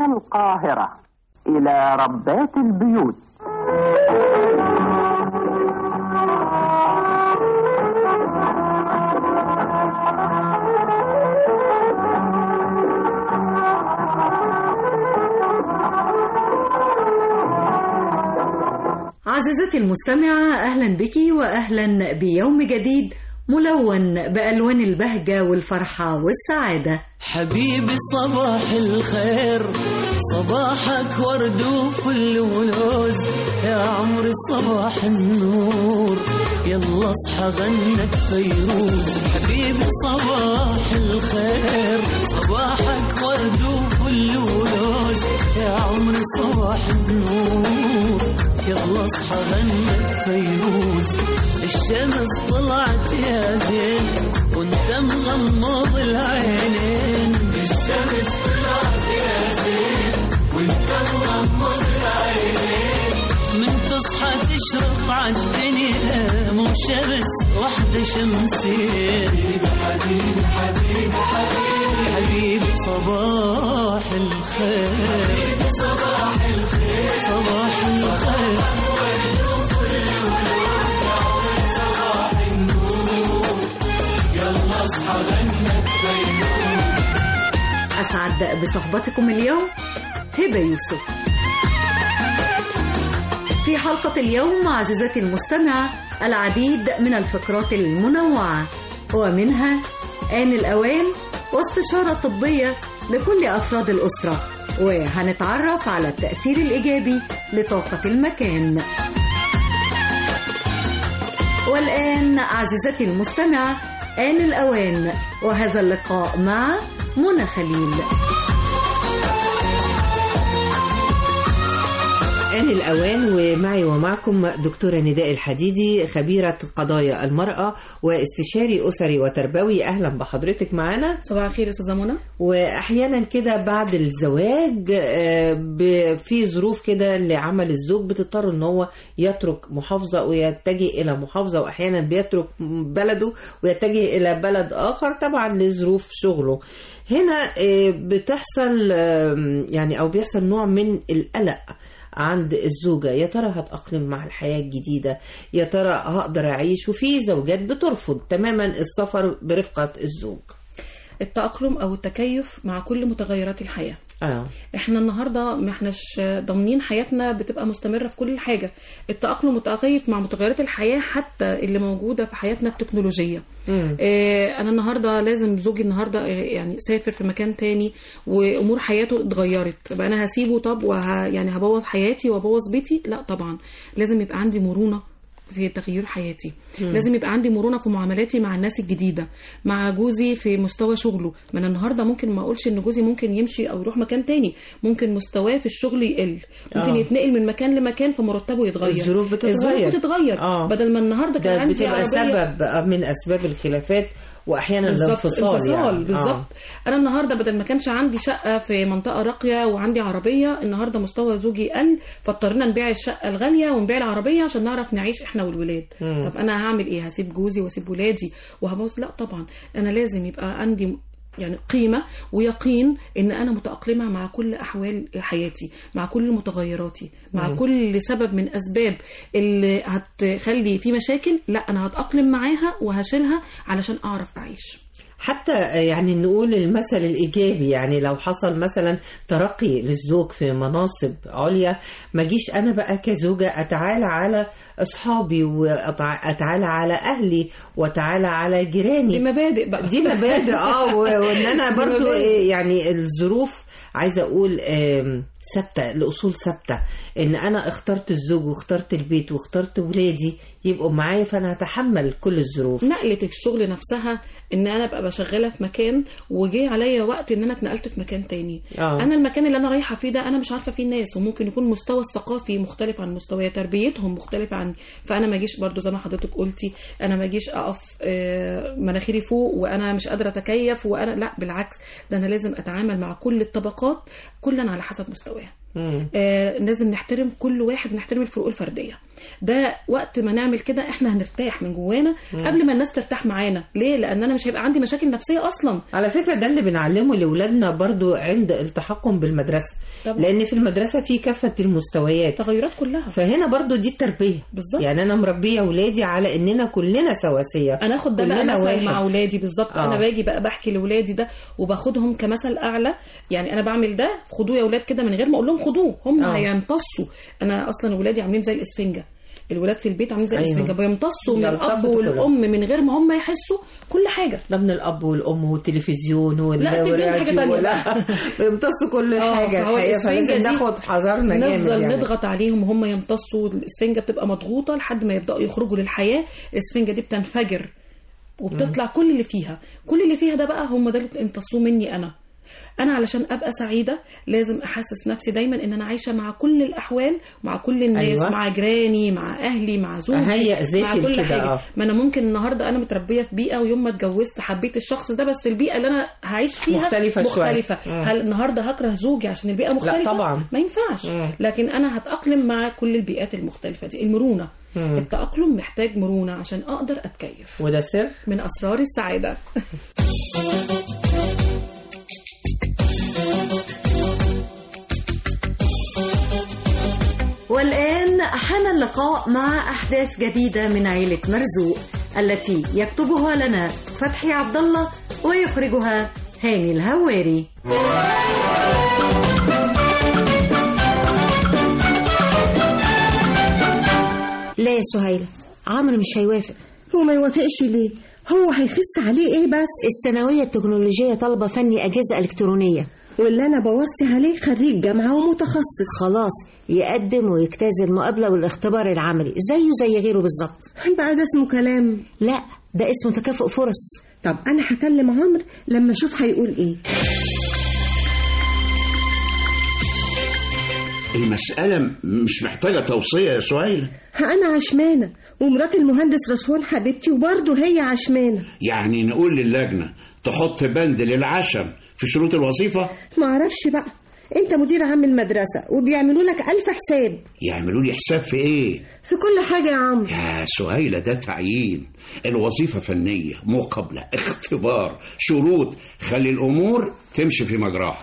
من القاهرة إلى ربات البيوت عزيزتي المستمعة أهلا بك وأهلا بيوم جديد ملون بألوان البهجة والفرحة والسعادة حبيبي صباح الخير صباحك ورد وفل ولوز يا عمري صباح النور يلا اصحى غنك فيروز حبيبي صباح الخير صباحك ورد وفل ولوز يا عمري صباح النور يلا اصحى غنك فيروز الشمس طلعت يا زين وانت مغمض العينين الشمس طلعت يا زين وانت مغمض العينين من تصحى تشرق عالدنيا مو شمس واحدة شمسين حبيبي حبيبي حبيبي حبيبي صباح الخير حبيبي صباح الخير صباح الخير أسعد بصحبتكم اليوم هبة يوسف في حلقة اليوم عزيزتي المستمعة العديد من الفقرات المنوعة ومنها آن الأوان واستشارة طبية لكل أفراد الأسرة وهنتعرف على التأثير الإيجابي لطاقة المكان والآن عزيزتي المستمعة آن الأوان وهذا اللقاء مع منى خليل آن الأوان ومعي ومعكم دكتورة نداء الحديدي خبيرة قضايا المرأة واستشاري أسري وتربوي أهلا بحضرتك معنا صباح الخير يا استاذه منى وأحيانا كده بعد الزواج آه، ب- في ظروف كده لعمل الزوج بتضطر ان هو يترك محافظة ويتجه إلى محافظة وأحيانا بيترك بلده ويتجه إلى بلد آخر طبعا لظروف شغله هنا آه، بتحصل آم، يعني أو بيحصل نوع من القلق عند الزوجة يا ترى هتأقلم مع الحياة الجديدة يا ترى هقدر أعيش وفي زوجات بترفض تماما السفر برفقة الزوج التأقلم أو التكيف مع كل متغيرات الحياة آه. احنا النهارده ما احناش ضامنين حياتنا بتبقى مستمره في كل حاجه التاقلم والتكيف مع متغيرات الحياه حتى اللي موجوده في حياتنا التكنولوجيه مم. اه انا النهارده لازم زوجي النهارده آه، يعني سافر في مكان تاني وامور حياته اتغيرت طب انا هسيبه طب وه يعني هبوظ حياتي وابوظ بيتي لا طبعا لازم يبقى عندي مرونه في تغيير حياتي مم. لازم يبقى عندي مرونه في معاملاتي مع الناس الجديده مع جوزي في مستوى شغله ما انا النهارده ممكن ما اقولش ان جوزي ممكن يمشي او يروح مكان تاني ممكن مستواه في الشغل يقل ممكن آه. يتنقل من مكان لمكان فمرتبه يتغير الظروف بتتغير. الظروف بتتغير آه. بدل ما النهارده كان ده عندي بتبقى عربية سبب من أسباب الخلافات وأحيانا بالظبط الانفصال انفصال يعني. بالظبط آه. انا النهارده بدل ما كانش عندي شقه في منطقه راقيه وعندي عربيه النهارده مستوى زوجي قل فاضطرينا نبيع الشقه الغاليه ونبيع العربيه عشان نعرف نعيش احنا والولاد مم. طب انا هعمل ايه هسيب جوزي واسيب ولادي وهبوظ لا طبعا انا لازم يبقى عندي يعني قيمة ويقين ان انا متأقلمة مع كل احوال حياتي مع كل متغيراتي مع مم. كل سبب من اسباب اللي هتخلي في مشاكل لا انا هتأقلم معاها وهشيلها علشان اعرف اعيش حتى يعني نقول المثل الإيجابي يعني لو حصل مثلا ترقي للزوج في مناصب عليا ما جيش أنا بقى كزوجة أتعالى على أصحابي وأتعالى على أهلي وأتعالى على جيراني دي مبادئ بقى دي مبادئ اه و- وان انا دي برضو مبادئ. إيه يعني الظروف عايزه اقول آم، ثابته الاصول ثابته ان انا اخترت الزوج واخترت البيت واخترت ولادي يبقوا معايا فانا هتحمل كل الظروف نقلة الشغل نفسها ان انا ابقى بشغله في مكان وجي عليا وقت ان انا اتنقلت في مكان تاني آه. انا المكان اللي انا رايحه فيه ده انا مش عارفه فيه الناس وممكن يكون مستوى الثقافي مختلف عن مستواي تربيتهم مختلفه عني فانا ما اجيش برضو زي ما حضرتك قلتي انا ما اجيش اقف آه، مناخيري فوق وانا مش قادره اتكيف وانا لا بالعكس ده انا لازم اتعامل مع كل الطبقات كلا على حسب مستواها مم. آه، لازم نحترم كل واحد نحترم الفروق الفرديه ده وقت ما نعمل كده احنا هنرتاح من جوانا قبل ما الناس ترتاح معانا ليه لان انا مش هيبقى عندي مشاكل نفسيه اصلا على فكرة ده اللي بنعلمه لأولادنا برضو عند التحقهم بالمدرسة طبعا. لأن في المدرسة في كافة المستويات التغيرات كلها فهنا برضو دي التربية بالظبط. يعني أنا مربية أولادي على إننا كلنا سواسية انا اخد ده بقى كلنا مثل واحد. مع اولادي بالظبط آه. انا باجي بقى بحكي لاولادي ده وباخدهم كمثل اعلى يعني انا بعمل ده خدوه يا اولاد كده من غير ما اقول لهم خدوه هم آه. هيمتصوا انا اصلا اولادي عاملين زي الاسفنجه الولاد في البيت عاملين زي أيوة. الاسفنجه بيمتصوا من يلتقطوا الاب كلهم. والام من غير ما هم يحسوا كل حاجه لا من الاب والام والتلفزيون وال- لا، التلفزيون حاجة والراديو تانية ولا بقى. بيمتصوا كل آه، حاجه فهو الحقيقه الإسفنجة فلازم دي ناخد حذرنا جامد نفضل يعني. نضغط عليهم وهم يمتصوا الاسفنجه بتبقى مضغوطه لحد ما يبداوا يخرجوا للحياه الاسفنجه دي بتنفجر وبتطلع كل اللي فيها كل اللي فيها ده بقى هم ده اللي امتصوه مني انا انا علشان ابقى سعيده لازم احسس نفسي دايما ان انا عايشه مع كل الاحوال مع كل الناس أيوة. أيوة. مع جيراني مع اهلي مع زوجي أهيئ ذاتي مع كل لكده، حاجه آه. ما انا ممكن النهارده انا متربيه في بيئه ويوم ما اتجوزت حبيت الشخص ده بس البيئه اللي انا هعيش فيها مختلفة شوية. مختلفه مم. هل النهارده هكره زوجي عشان البيئه مختلفه طبعاً. ما ينفعش مم. لكن انا هتاقلم مع كل البيئات المختلفه دي المرونه مم. التاقلم محتاج مرونه عشان اقدر اتكيف وده سر من اسرار السعاده والآن حان اللقاء مع أحداث جديدة من عيلة مرزوق التي يكتبها لنا فتحي عبد الله ويخرجها هاني الهواري لا يا سهيلة عمرو مش هيوافق هو ما يوافقش ليه هو هيخس عليه ايه بس الثانوية التكنولوجية طالبة فني أجهزة إلكترونية واللي انا بوصي عليه خريج جامعه ومتخصص خلاص يقدم ويجتاز المقابلة والاختبار العملي زيه زي غيره بالظبط بقى ده اسمه كلام لا ده اسمه تكافؤ فرص طب انا هكلم عمرو لما اشوف هيقول ايه المسألة مش محتاجة توصية يا سهيلة ها انا عشمانه ومرات المهندس رشوان حبيبتي وبرضه هي عشمانه يعني نقول للجنة تحط بند للعشم في شروط الوظيفة ما اعرفش بقى انت مدير عام المدرسه وبيعملوا لك الف حساب يعملوا لي حساب في ايه في كل حاجه يا عمرو يا سهيلة ده تعيين الوظيفة فنية مقابلة اختبار شروط خلي الأمور تمشي في مجراها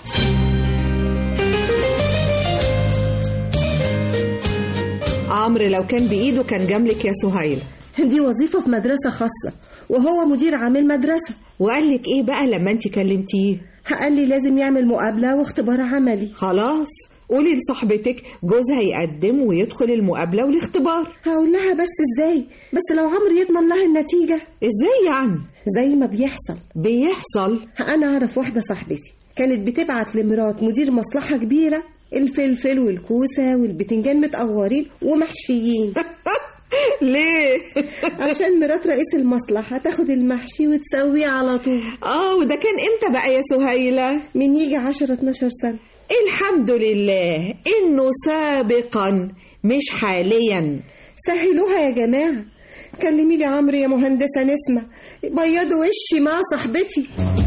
عمرو لو كان بإيده كان جاملك يا سهيلة دي وظيفه في مدرسه خاصه وهو مدير عام المدرسه وقال لك إيه بقى لما أنت كلمتيه قال لي لازم يعمل مقابله واختبار عملي خلاص قولي لصاحبتك جوزها يقدم ويدخل المقابلة والاختبار هقول لها بس ازاي بس لو عمرو يضمن لها النتيجه إزاي يعني زي ما بيحصل بيحصل انا اعرف واحده صاحبتي كانت بتبعت لمرات مدير مصلحه كبيره الفلفل والكوسه والبتنجان متقورين ومحشيين ليه عشان مرات رئيس المصلحه تاخد المحشي وتسويه على طول آه وده كان إمتى بقى يا سهيلة من يجي 10 12 سنه الحمد لله إنه سابقا مش حاليا سهلوها يا جماعه كلمي لي عمرو يا مهندسه نسمه بيضوا وشي مع صاحبتي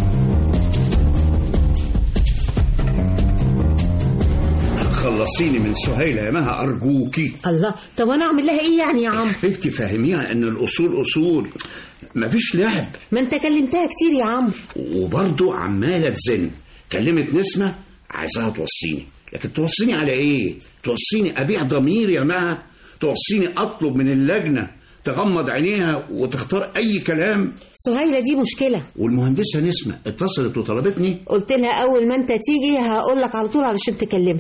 خلصيني من سهيلة يا مها أرجوكي الله طب أنا أعمل لها إيه يعني يا عمرو حبيبتي فهميها إن الأصول أصول مفيش لعب ما أنت كلمتها كتير يا عمرو وبرضه عمالة تزن كلمت نسمة عايزاها توصيني لكن توصيني على ايه توصيني ابيع ضميري يا مها توصيني اطلب من اللجنة تغمض عينيها وتختار اي كلام سهيلة دي مشكلة والمهندسة نسمة اتصلت وطلبتني قلت لها أول ما أنت تيجي هقول لك على طول علشان تكلمها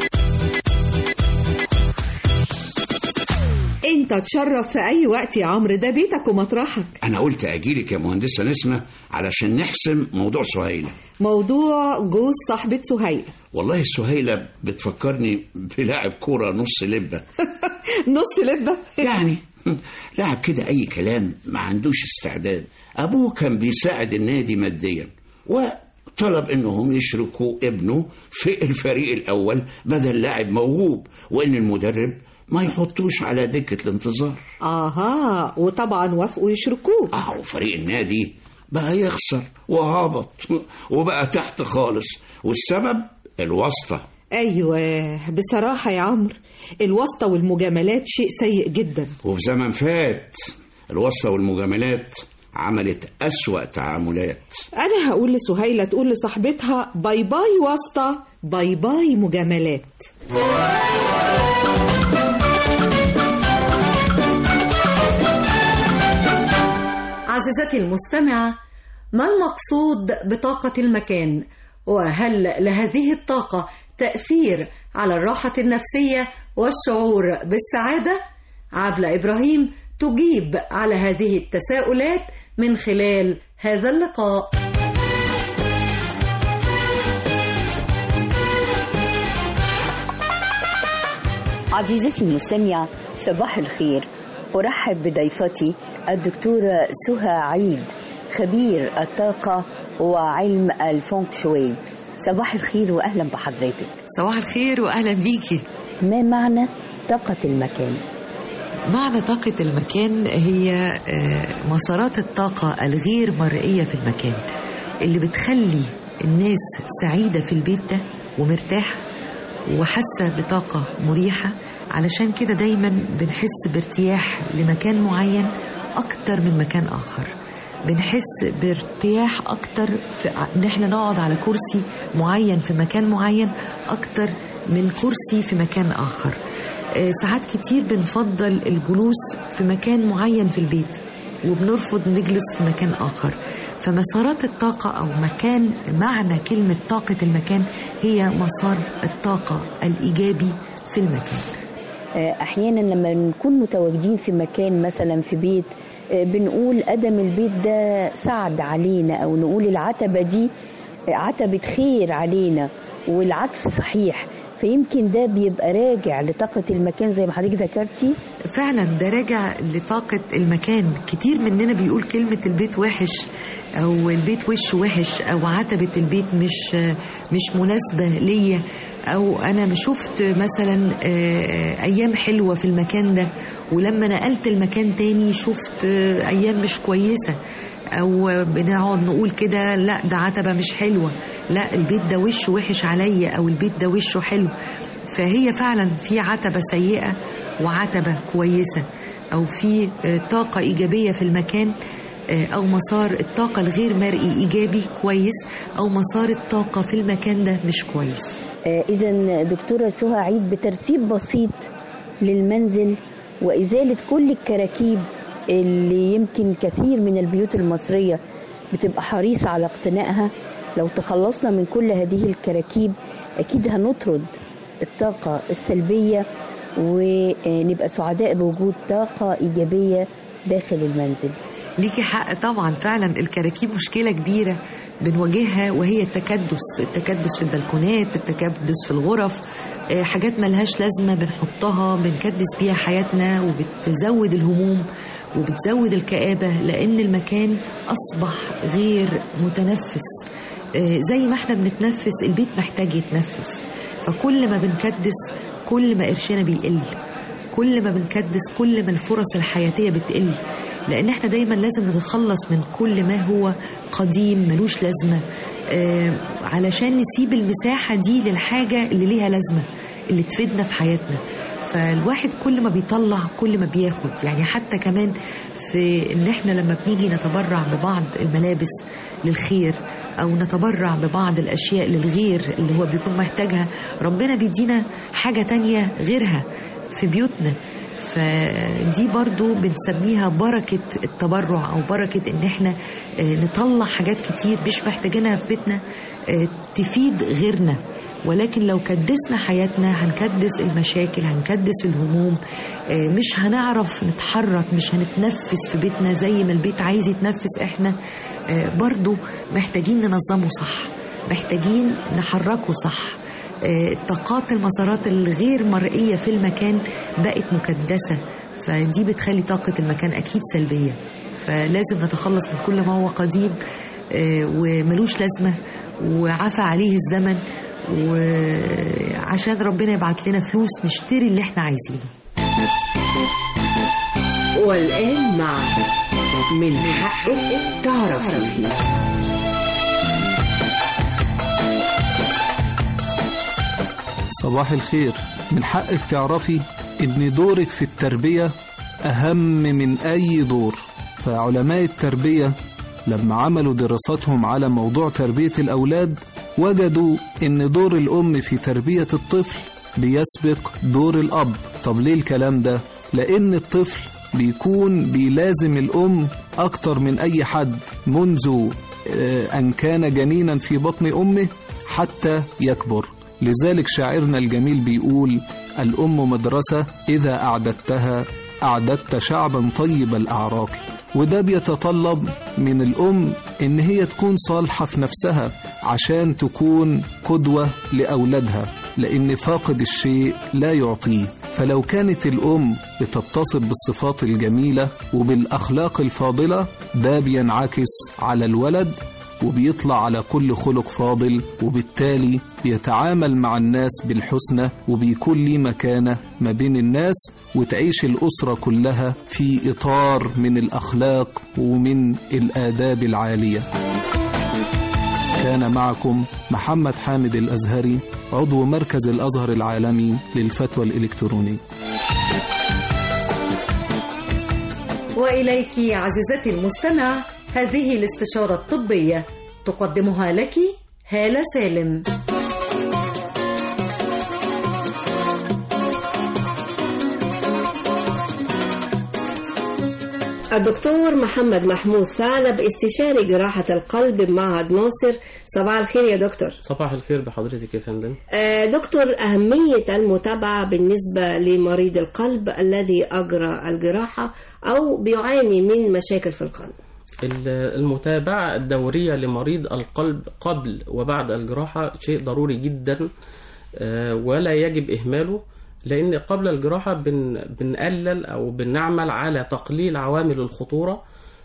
أنت تشرف في أي وقت يا عمرو ده بيتك ومطرحك انا قلت اجيلك يا مهندسة نسمة علشان نحسم موضوع سهيلة موضوع جوز صاحبة سهيلة والله سهيلة بتفكرني بلاعب كورة نص لبة نص لبة يعني لاعب كده اي كلام ما عندوش استعداد ابوه كان بيساعد النادي ماديا وطلب انهم يشركوا ابنه في الفريق الاول بدل لاعب موهوب وان المدرب ما يحطوش على دكة الانتظار آها وطبعا وافقوا يشركوه اه وفريق النادي بقى يخسر وهبط وبقى تحت خالص والسبب الواسطة أيوة بصراحة يا عمرو الواسطة والمجاملات شيء سيء جدا وفي زمن فات الواسطة والمجاملات عملت أسوأ تعاملات أنا هقول لسهيلة تقول لصاحبتها باي باي واسطة باي باي مجاملات عزيزتي المستمعة ما المقصود بطاقة المكان وهل لهذه الطاقة تأثير على الراحة النفسية والشعور بالسعادة؟ عبلة إبراهيم تجيب على هذه التساؤلات من خلال هذا اللقاء عزيزتي المستمعة صباح الخير أرحب بضيفتي الدكتورة سهى عيد خبير الطاقة وعلم الفونك شوي صباح الخير وأهلا بحضرتك صباح الخير واهلا بيكي ما معنى طاقة المكان؟ معنى طاقة المكان هي آه، مسارات الطاقة الغير مرئية في المكان اللي بتخلي الناس سعيدة في البيت ده ومرتاحة وحاسة بطاقة مريحة علشان كده دايما بنحس بارتياح لمكان معين أكتر من مكان آخر بنحس بارتياح أكتر في ع- إن إحنا نقعد على كرسي معين في مكان معين أكتر من كرسي في مكان آخر آه، ساعات كتير بنفضل الجلوس في مكان معين في البيت وبنرفض نجلس في مكان آخر فمسارات الطاقة أو مكان معنى كلمة طاقة المكان هي مسار الطاقة الإيجابي في المكان آه، أحيانا لما نكون متواجدين في مكان مثلا في بيت آه، بنقول قدم البيت ده سعد علينا أو نقول العتبة دي آه، عتبة خير علينا والعكس صحيح فيمكن ده بيبقى راجع لطاقة المكان زي ما حضرتك ذكرتي فعلا ده راجع لطاقة المكان كتير مننا بيقول كلمة البيت وحش أو البيت وش وحش أو عتبة البيت مش مش مناسبة ليا أو أنا ما شفت مثلا آه، أيام حلوة في المكان ده ولما نقلت المكان تاني شفت آه، أيام مش كويسة او بنقعد نقول كده لا ده عتبه مش حلوه لا البيت ده وشه وحش عليا او البيت ده وشه حلو فهي فعلا في عتبه سيئه وعتبه كويسه او في آه، طاقه ايجابيه في المكان آه، او مسار الطاقه الغير مرئي ايجابي كويس او مسار الطاقه في المكان ده مش كويس إذا دكتورة سهى عيد بترتيب بسيط للمنزل وإزالة كل الكراكيب اللي يمكن كثير من البيوت المصرية بتبقى حريصة على اقتنائها لو تخلصنا من كل هذه الكراكيب أكيد هنطرد الطاقة السلبية ونبقى سعداء بوجود طاقة إيجابية داخل المنزل ليكي حق طبعا فعلا الكراكيب مشكلة كبيرة بنواجهها وهي التكدس التكدس في البلكونات التكدس في الغرف آه، حاجات ملهاش لازمة بنحطها بنكدس بيها حياتنا وبتزود الهموم وبتزود الكآبة لأن المكان أصبح غير متنفس آه، زي ما احنا بنتنفس البيت محتاج يتنفس فكل ما بنكدس كل ما قرشنا بيقل كل ما بنكدس كل ما الفرص الحياتية بتقل لأن احنا دايما لازم نتخلص من كل ما هو قديم ملوش لازمة آه علشان نسيب المساحة دي للحاجة اللي ليها لازمة اللي تفيدنا في حياتنا فالواحد كل ما بيطلع كل ما بياخد يعني حتى كمان في ان احنا لما بنيجي نتبرع ببعض الملابس للخير او نتبرع ببعض الاشياء للغير اللي هو بيكون محتاجها ربنا بيدينا حاجة تانية غيرها في بيوتنا فدي برضو بنسميها بركة التبرع أو بركة إن إحنا آه، نطلع حاجات كتير مش محتاجينها في بيتنا آه، تفيد غيرنا ولكن لو كدسنا حياتنا هنكدس المشاكل هنكدس الهموم آه، مش هنعرف نتحرك مش هنتنفس في بيتنا زي ما البيت عايز يتنفس احنا آه، برضو محتاجين ننظمه صح محتاجين نحركه صح آه، طاقات المسارات الغير مرئية في المكان بقت مكدسة فدي بتخلي طاقة المكان أكيد سلبية فلازم نتخلص من كل ما هو قديم آه، وملوش لازمة وعفى عليه الزمن وعشان ربنا يبعت لنا فلوس نشتري اللي احنا عايزينه والآن مع من حقك تعرفي صباح الخير من حقك تعرفي إن دورك في التربية أهم من أي دور فعلماء التربية لما عملوا دراساتهم على موضوع تربية الأولاد وجدوا إن دور الأم في تربية الطفل بيسبق دور الأب طب ليه الكلام ده؟ لأن الطفل بيكون بيلازم الأم أكتر من أي حد منذ آه، أن كان جنينا في بطن أمه حتى يكبر لذلك شاعرنا الجميل بيقول الأم مدرسة إذا أعددتها أعددت شعبا طيب الأعراق وده بيتطلب من الأم إن هي تكون صالحة في نفسها عشان تكون قدوة لأولادها لأن فاقد الشيء لا يعطيه فلو كانت الأم بتتصف بالصفات الجميلة وبالأخلاق الفاضلة ده بينعكس على الولد وبيطلع على كل خلق فاضل وبالتالي بيتعامل مع الناس بالحسنى وبيكون ليه مكانة ما بين الناس وتعيش الأسرة كلها في إطار من الأخلاق ومن الآداب العالية كان معكم محمد حامد الأزهري عضو مركز الأزهر العالمي للفتوى الإلكترونية وإليك عزيزتي المستمع هذه الاستشارة الطبية تقدمها لك هالة سالم الدكتور محمد محمود ثعلب استشاري جراحة القلب بمعهد ناصر صباح الخير يا دكتور صباح الخير بحضرتك يا فندم آه، دكتور أهمية المتابعة بالنسبة لمريض القلب الذي أجرى الجراحة أو بيعاني من مشاكل في القلب ال- المتابعة الدورية لمريض القلب قبل وبعد الجراحة شيء ضروري جدا آه، ولا يجب إهماله لأن قبل الجراحة بن بنقلل أو بنعمل على تقليل عوامل الخطورة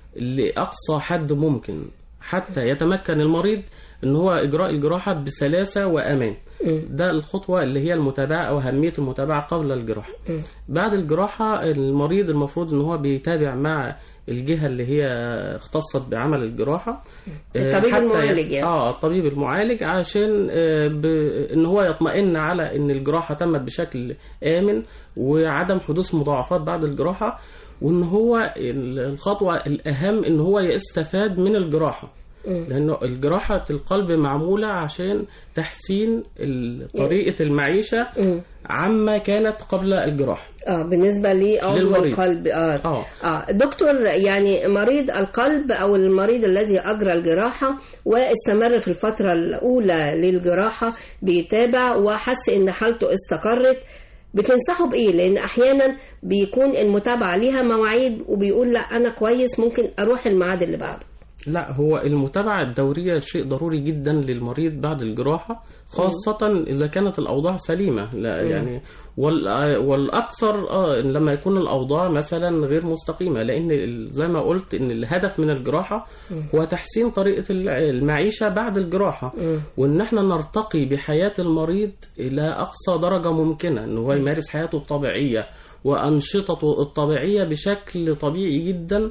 لأقصى حد ممكن حتى يتمكن المريض ان هو اجراء الجراحه بسلاسه وامان ده الخطوه اللي هي المتابعه او اهميه المتابعه قبل الجراحه بعد الجراحه المريض المفروض ان هو بيتابع مع الجهه اللي هي اختصت بعمل الجراحه آه، الطبيب حتى المعالج ي- يعني. اه الطبيب المعالج عشان آه، ب... ان هو يطمئن على ان الجراحه تمت بشكل امن وعدم حدوث مضاعفات بعد الجراحه وان هو الخطوه الاهم ان هو يستفاد من الجراحه لانه جراحه القلب معموله عشان تحسين ال- طريقه المعيشه عما كانت قبل الجراحه اه بالنسبة لعضو للمريض. القلب اه اه اه دكتور يعني مريض القلب او المريض الذي اجرى الجراحه واستمر في الفتره الاولى للجراحه بيتابع وحس ان حالته استقرت بتنصحه بايه لان احيانا بيكون المتابعه ليها مواعيد وبيقول لا انا كويس ممكن اروح الميعاد اللي بعده لا هو المتابعة الدورية شيء ضروري جدا للمريض بعد الجراحة خاصة إذا كانت الأوضاع سليمة لا مم. يعني وال- والأكثر آه لما يكون الأوضاع مثلا غير مستقيمة لأن ال- زي ما قلت إن الهدف من الجراحة هو تحسين طريقة الع- المعيشة بعد الجراحة وإن احنا نرتقي بحياة المريض إلى أقصى درجة ممكنة إن هو يمارس حياته الطبيعية وأنشطته الطبيعية بشكل طبيعي جدا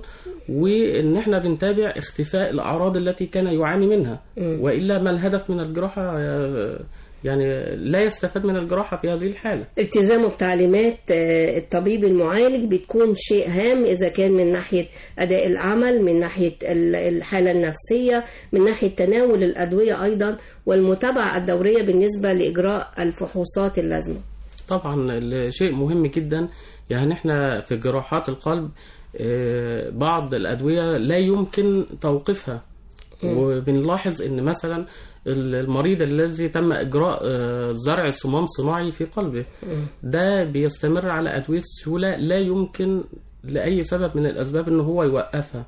وإن احنا بنتابع اختفاء الأعراض التي كان يعاني منها مم. وإلا ما الهدف من الجراحة آه، يعني لا يستفاد من الجراحة في هذه الحالة التزامه بتعليمات آه، الطبيب المعالج بتكون شيء هام إذا كان من ناحية أداء العمل من ناحية ال- الحالة النفسية من ناحية تناول الأدوية أيضا والمتابعة الدورية بالنسبة لإجراء الفحوصات اللازمة طبعا شيء مهم جدا يعني احنا في جراحات القلب آه، بعض الأدوية لا يمكن توقيفها مم. وبنلاحظ ان مثلا المريض الذي تم اجراء آه، زرع صمام صناعي في قلبه ده بيستمر على ادويه السيوله لا يمكن لاي سبب من الاسباب ان هو يوقفها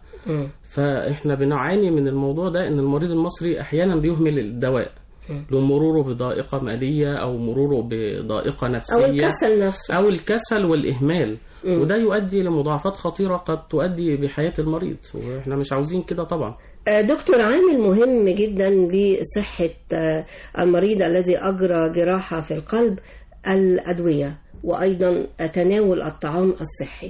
فاحنا بنعاني من الموضوع ده ان المريض المصري احيانا بيهمل الدواء لمروره بضائقة مالية أو مروره بضائقة نفسية أو الكسل نفسه أو الكسل والإهمال مم. وده يؤدي لمضاعفات خطيرة قد تؤدي بحياة المريض وإحنا مش عاوزين كده طبعا آه، دكتور عامل مهم جدا لصحة آه، المريض الذي أجرى جراحة في القلب الأدوية وأيضا تناول الطعام الصحي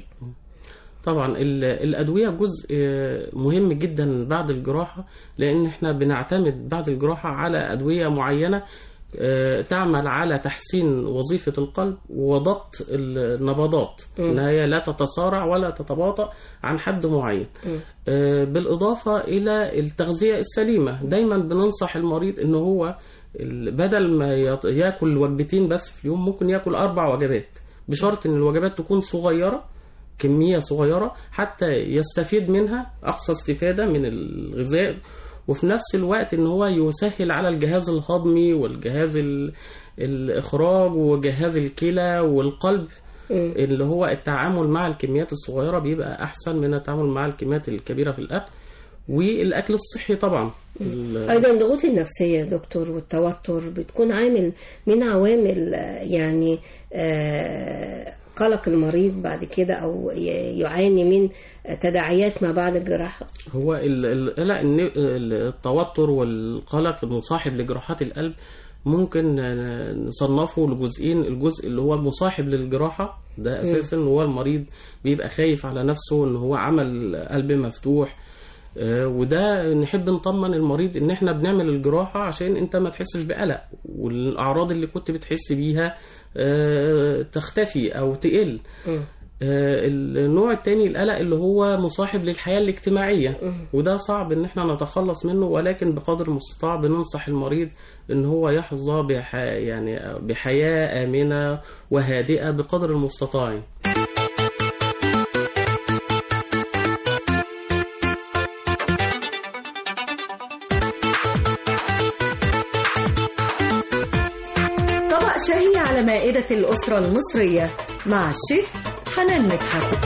طبعا ال- الأدوية جزء آه، مهم جدا بعد الجراحة لأن احنا بنعتمد بعد الجراحة على أدوية معينة آه، تعمل على تحسين وظيفة القلب وضبط النبضات م. إن هي لا تتسارع ولا تتباطأ عن حد معين آه، بالإضافة إلى التغذية السليمة دايما بننصح المريض إن هو ال- بدل ما يط- ياكل وجبتين بس في اليوم ممكن ياكل أربع وجبات بشرط إن الوجبات تكون صغيرة كمية صغيرة حتى يستفيد منها أقصى استفادة من الغذاء وفي نفس الوقت ان هو يسهل على الجهاز الهضمي والجهاز ال- الاخراج وجهاز الكلى والقلب اللي هو التعامل مع الكميات الصغيرة بيبقى احسن من التعامل مع الكميات الكبيرة في الاكل والاكل الصحي طبعا ال- أيضا الضغوط النفسية يا دكتور والتوتر بتكون عامل من عوامل آه، يعني آه، قلق المريض بعد كده أو ي- يعاني من تداعيات ما بعد الجراحة هو ال ال لا الن- ال- التوتر والقلق المصاحب لجراحات القلب ممكن نصنفه لجزئين الجزء اللي هو المصاحب للجراحة ده أساسا هو المريض بيبقى خايف على نفسه إن هو عمل قلب مفتوح آه، وده نحب نطمن المريض ان احنا بنعمل الجراحة عشان انت ما تحسش بقلق والاعراض اللي كنت بتحس بيها آه، تختفي او تقل آه، النوع التاني القلق اللي هو مصاحب للحياة الاجتماعية وده صعب ان احنا نتخلص منه ولكن بقدر المستطاع بننصح المريض ان هو يحظى بح... يعني بحياة آمنة وهادئة بقدر المستطاع طبق شهي على مائدة الأسرة المصرية مع الشيف حنان مدحت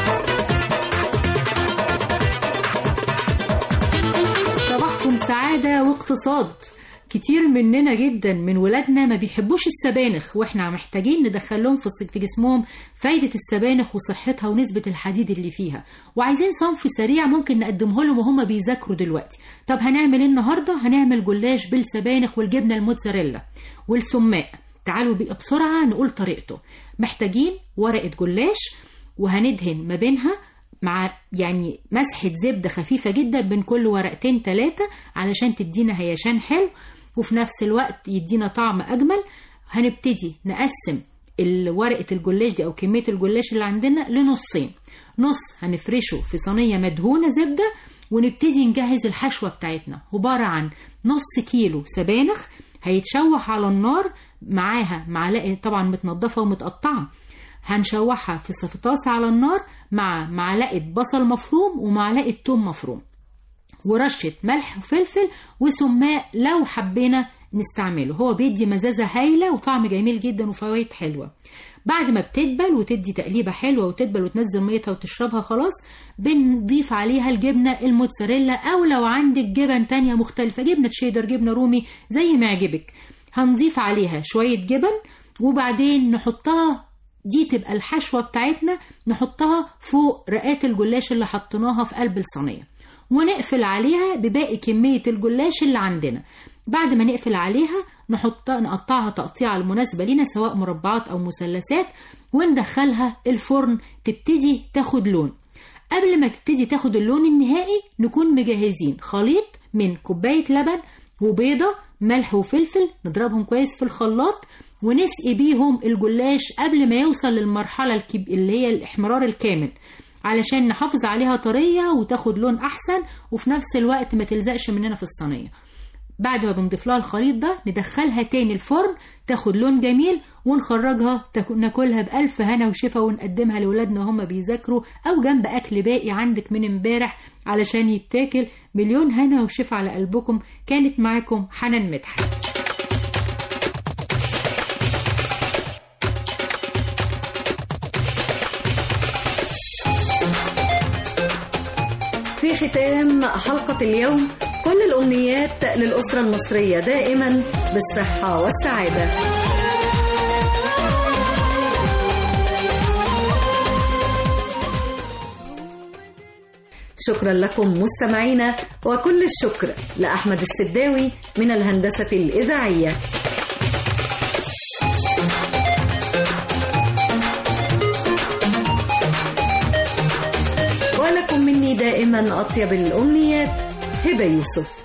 صباحكم سعادة واقتصاد كتير مننا جدا من ولادنا ما بيحبوش السبانخ واحنا محتاجين ندخلهم في الص- في جسمهم فايدة السبانخ وصحتها ونسبة الحديد اللي فيها وعايزين صنف سريع ممكن نقدمه لهم وهم بيذاكروا دلوقتي طب هنعمل ايه النهارده هنعمل جلاش بالسبانخ والجبنة الموتزاريلا والسماق تعالوا بقى بسرعة نقول طريقته محتاجين ورقة جلاش وهندهن ما بينها مع يعني مسحة زبدة خفيفة جدا بين كل ورقتين ثلاثة علشان تدينا هيشان حلو وفي نفس الوقت يدينا طعم أجمل هنبتدي نقسم ال- ورقة الجلاش دي أو كمية الجلاش اللي عندنا لنصين نص هنفرشه في صينية مدهونة زبدة ونبتدي نجهز الحشوة بتاعتنا عبارة عن نص كيلو سبانخ هيتشوح على النار معاها معلقة طبعا متنضفة ومتقطعة هنشوحها في في طاسة على النار مع معلقة بصل مفروم ومعلقة توم مفروم ورشة ملح وفلفل وسماق لو حبينا نستعمله هو بيدي مزازة هايلة وطعم جميل جدا وفوائد حلوة بعد ما بتدبل وتدي تقليبة حلوة وتدبل وتنزل ميتها وتشربها خلاص بنضيف عليها الجبنة الموتزاريلا أو لو عندك جبن تانية مختلفة جبنة شيدر جبنة رومي زي ما يعجبك هنضيف عليها شوية جبن وبعدين نحطها دي تبقى الحشوة بتاعتنا نحطها فوق رقات الجلاش اللي حطيناها في قلب الصينية ونقفل عليها بباقي كمية الجلاش اللي عندنا بعد ما نقفل عليها نحطها نقطعها تقطيعة المناسبة لنا سواء مربعات أو مثلثات وندخلها الفرن تبتدي تاخد لون قبل ما تبتدي تاخد اللون النهائي نكون مجهزين خليط من كوباية لبن وبيضة ملح وفلفل نضربهم كويس في الخلاط ونسقي بيهم الجلاش قبل ما يوصل للمرحلة الكب... اللي هي الإحمرار الكامل علشان نحافظ عليها طرية وتاخد لون أحسن وفي نفس الوقت ما تلزقش مننا في الصينية بعد ما بنضيف لها الخليط ده ندخلها تاني الفرن تاخد لون جميل ونخرجها تاك- ناكلها بألف هنا وشفا ونقدمها لولادنا وهم بيذاكروا أو جنب أكل باقي عندك من امبارح علشان يتاكل مليون هنا وشفا على قلبكم كانت معاكم حنان مدحت في ختام حلقة اليوم كل الأمنيات للأسرة المصرية دائما بالصحة والسعادة شكرا لكم مستمعينا وكل الشكر لأحمد السداوي من الهندسة الإذاعية ولكم مني دائما أطيب الأمنيات هبة يوسف